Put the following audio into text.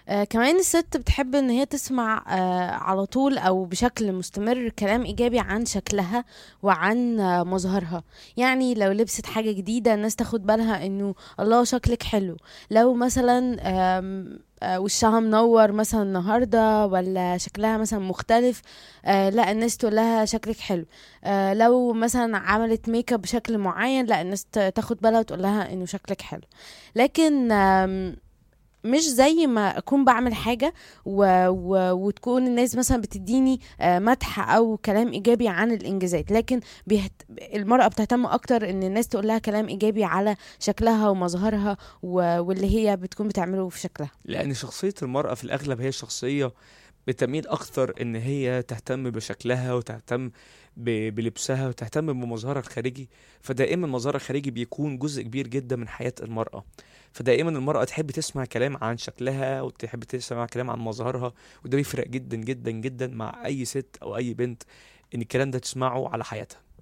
آه كمان الست بتحب ان هي تسمع آه على طول او بشكل مستمر كلام ايجابي عن شكلها وعن آه مظهرها يعني لو لبست حاجة جديدة الناس تاخد بالها انه الله شكلك حلو لو مثلا آم، آه، وشها منور مثلا النهارده ولا شكلها مثلا مختلف آه لا الناس تقول لها شكلك حلو آه لو مثلا عملت ميك اب بشكل معين لا الناس ت- تاخد بالها وتقول لها انه شكلك حلو لكن آم، مش زي ما اكون بعمل حاجه و... و... وتكون الناس مثلا بتديني آه، مدح او كلام ايجابي عن الانجازات لكن بيهت... المراه بتهتم اكتر ان الناس تقول لها كلام ايجابي على شكلها ومظهرها و... واللي هي بتكون بتعمله في شكلها لأن شخصية المرأة في الأغلب هي شخصية بتميل أكثر إن هي تهتم بشكلها وتهتم ب- بلبسها وتهتم بمظهرها الخارجي فدائما مظهرها الخارجي بيكون جزء كبير جدا من حياة المرأة فدائما المرأة تحب تسمع كلام عن شكلها وتحب تسمع كلام عن مظهرها وده بيفرق جدا جدا جدا مع أي ست أو أي بنت إن الكلام ده تسمعه على حياتها